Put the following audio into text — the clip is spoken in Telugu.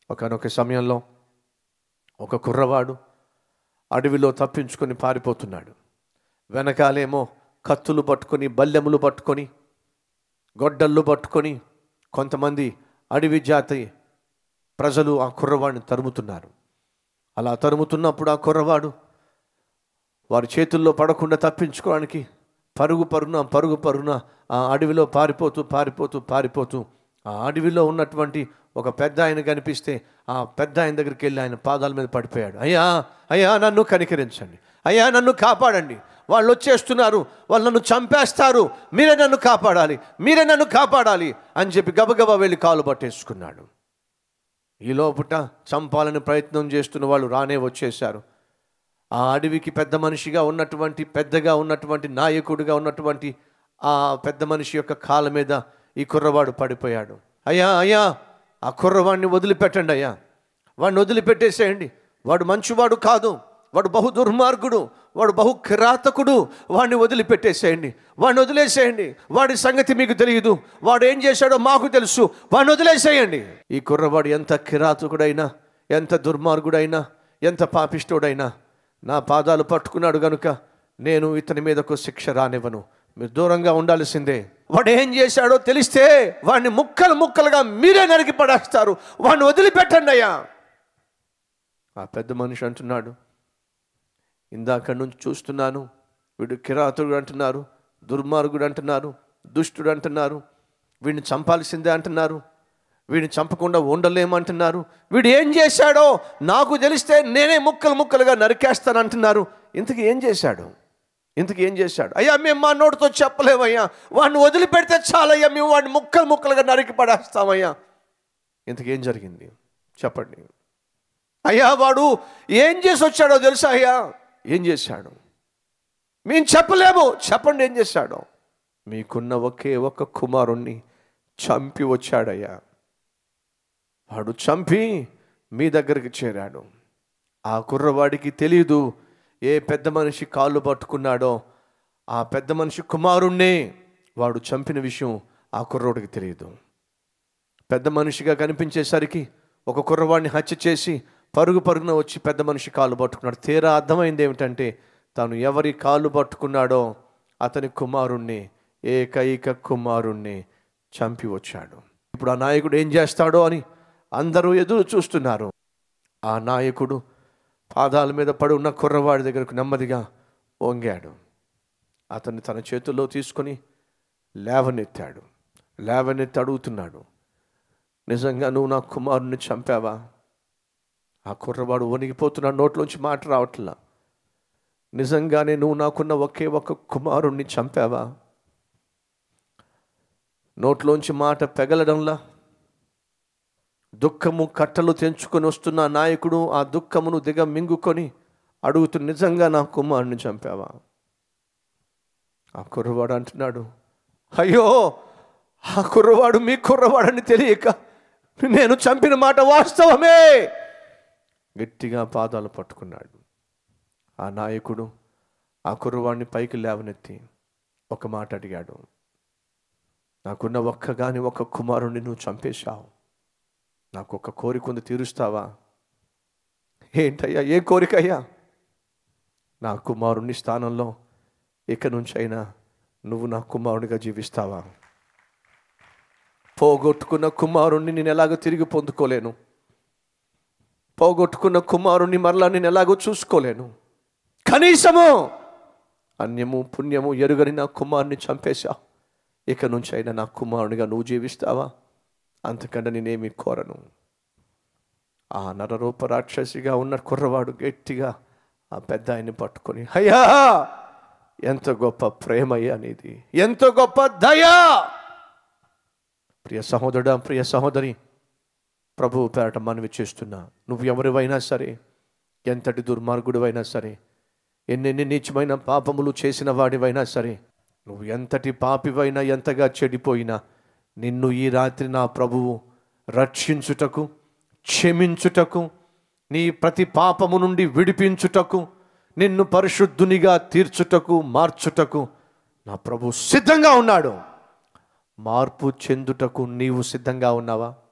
ఒకనొక సమయంలో ఒక కుర్రవాడు అడవిలో తప్పించుకొని పారిపోతున్నాడు వెనకాలేమో కత్తులు పట్టుకొని బల్లెములు పట్టుకొని గొడ్డళ్ళు పట్టుకొని కొంతమంది అడవి జాతి ప్రజలు ఆ కుర్రవాడిని తరుముతున్నారు అలా తరుముతున్నప్పుడు ఆ కుర్రవాడు వారి చేతుల్లో పడకుండా తప్పించుకోవడానికి పరుగు పరుగున పరుగు పరుగున ఆ అడవిలో పారిపోతూ పారిపోతూ పారిపోతూ ఆ అడవిలో ఉన్నటువంటి ఒక పెద్ద ఆయన కనిపిస్తే ఆ పెద్ద ఆయన దగ్గరికి వెళ్ళి ఆయన పాదాల మీద పడిపోయాడు అయ్యా అయ్యా నన్ను కనికరించండి అయ్యా నన్ను కాపాడండి వాళ్ళు వచ్చేస్తున్నారు వాళ్ళు నన్ను చంపేస్తారు మీరే నన్ను కాపాడాలి మీరే నన్ను కాపాడాలి అని చెప్పి గబగబా వెళ్ళి కాలు పట్టేసుకున్నాడు ఈ లోపుట చంపాలని ప్రయత్నం చేస్తున్న వాళ్ళు రానే వచ్చేశారు ఆ అడవికి పెద్ద మనిషిగా ఉన్నటువంటి పెద్దగా ఉన్నటువంటి నాయకుడిగా ఉన్నటువంటి ఆ పెద్ద మనిషి యొక్క కాళ్ళ మీద ఈ కుర్రవాడు పడిపోయాడు అయ్యా అయ్యా ఆ కుర్రవాడిని వదిలిపెట్టండి అయ్యా వాడిని వదిలిపెట్టేసేయండి వాడు మంచివాడు కాదు వాడు బహు దుర్మార్గుడు వాడు బహు కిరాతకుడు వాడిని వదిలిపెట్టేసేయండి వాడిని వదిలేసేయండి వాడి సంగతి మీకు తెలియదు వాడు ఏం చేశాడో మాకు తెలుసు వాడిని వదిలేసేయండి ఈ కుర్రవాడు ఎంత కిరాతకుడైనా ఎంత దుర్మార్గుడైనా ఎంత పాపిష్టుడైనా నా పాదాలు పట్టుకున్నాడు గనుక నేను ఇతని మీదకు శిక్ష రానివ్వను మీరు దూరంగా ఉండాల్సిందే వాడు ఏం చేశాడో తెలిస్తే వాడిని ముక్కలు ముక్కలుగా మీరే నరికి పడేస్తారు వాడిని వదిలిపెట్టండి అయ్యా ఆ పెద్ద మనిషి అంటున్నాడు ఇందాక నుంచి చూస్తున్నాను వీడు కిరాతుడు అంటున్నారు దుర్మార్గుడు అంటున్నారు దుష్టుడు అంటున్నారు వీడిని చంపాల్సిందే అంటున్నారు వీడిని చంపకుండా ఉండలేమంటున్నారు వీడు ఏం చేశాడో నాకు తెలిస్తే నేనే ముక్కలు ముక్కలుగా నరికేస్తాను అంటున్నారు ఇంతకు ఏం చేశాడు ఇంతకు ఏం చేశాడు అయ్యా మేము మా నోటితో చెప్పలేమయ్యా వాడిని వదిలిపెడితే చాలయ్యా మేము వాడిని ముక్కలు ముక్కలుగా నరికి పడేస్తామయ్యా ఇంతకు ఏం జరిగింది చెప్పండి అయ్యా వాడు ఏం చేసి వచ్చాడో తెలుసా అయ్యా ఏం చేశాడు మేము చెప్పలేము చెప్పండి ఏం చేశాడో మీకున్న ఒకే ఒక కుమారుణ్ణి చంపి వచ్చాడయ్యా వాడు చంపి మీ దగ్గరికి చేరాడు ఆ కుర్రవాడికి తెలియదు ఏ పెద్ద మనిషి కాళ్ళు పట్టుకున్నాడో ఆ పెద్ద మనిషి కుమారుణ్ణే వాడు చంపిన విషయం ఆ కుర్రోడికి తెలియదు పెద్ద మనిషిగా కనిపించేసరికి ఒక కుర్రవాడిని హత్య చేసి పరుగు పరుగున వచ్చి పెద్ద మనిషి కాళ్ళు పట్టుకున్నాడు తీరా అర్థమైంది ఏమిటంటే తాను ఎవరి కాళ్ళు పట్టుకున్నాడో అతని కుమారుణ్ణి ఏకైక కుమారుణ్ణి చంపి వచ్చాడు ఇప్పుడు ఆ నాయకుడు ఏం చేస్తాడో అని అందరూ ఎదురు చూస్తున్నారు ఆ నాయకుడు పాదాల మీద పడి ఉన్న కుర్రవాడి దగ్గరకు నెమ్మదిగా వంగాడు అతన్ని తన చేతుల్లో తీసుకొని లేవనెత్తాడు లేవనెత్తి అడుగుతున్నాడు నిజంగా నువ్వు నా కుమారుని చంపావా ఆ కుర్రవాడు వణిగిపోతున్నాడు నోట్లోంచి మాట రావట్లా నిజంగానే నువ్వు నాకున్న ఒకే ఒక కుమారుణ్ణి చంపావా నోట్లోంచి మాట పెగలడంలా దుఃఖము కట్టలు తెంచుకొని వస్తున్న ఆ నాయకుడు ఆ దుఃఖమును దిగ మింగుకొని అడుగుతూ నిజంగా నా కుమారుని చంపావా ఆ కుర్రవాడు అంటున్నాడు అయ్యో ఆ కుర్రవాడు మీ కుర్రవాడని తెలియక నేను చంపిన మాట వాస్తవమే గట్టిగా పాదాలు పట్టుకున్నాడు ఆ నాయకుడు ఆ కుర్రవాడిని పైకి లేవనెత్తి ఒక మాట అడిగాడు నాకున్న ఒక్కగాని ఒక్క కుమారుణ్ణి నువ్వు చంపేశావు నాకు ఒక కోరిక ఉంది తీరుస్తావా ఏంటయ్యా ఏ కోరిక అయ్యా నా కుమారుని స్థానంలో ఇక నుంచైనా నువ్వు నా కుమారునిగా జీవిస్తావా పోగొట్టుకున్న కుమారుణ్ణి నేను ఎలాగో తిరిగి పొందుకోలేను పోగొట్టుకున్న కుమారుణ్ణి మరలా నేను ఎలాగో చూసుకోలేను కనీసము అన్యము పుణ్యము ఎరుగని నా కుమారుని చంపేశావు ఇక నుంచి అయినా నా కుమారునిగా నువ్వు జీవిస్తావా అంతకంటే నేనేమి కోరను ఆ నరరూప రాక్షసిగా ఉన్న కుర్రవాడు గట్టిగా ఆ పెద్ద ఆయన్ని పట్టుకొని అయ్యా ఎంత గొప్ప ప్రేమయ్యా నీది ఎంత గొప్ప దయా ప్రియ సహోదరుడా ప్రియ సహోదరి ప్రభువు పేరట మనవి చేస్తున్నా నువ్వు ఎవరివైనా సరే ఎంతటి దుర్మార్గుడివైనా సరే ఎన్నెన్ని నీచమైన పాపములు చేసిన వాడివైనా సరే నువ్వు ఎంతటి పాపివైనా ఎంతగా చెడిపోయినా నిన్ను ఈ రాత్రి నా ప్రభువు రక్షించుటకు క్షమించుటకు నీ ప్రతి పాపము నుండి విడిపించుటకు నిన్ను పరిశుద్ధునిగా తీర్చుటకు మార్చుటకు నా ప్రభు సిద్ధంగా ఉన్నాడు మార్పు చెందుటకు నీవు సిద్ధంగా ఉన్నావా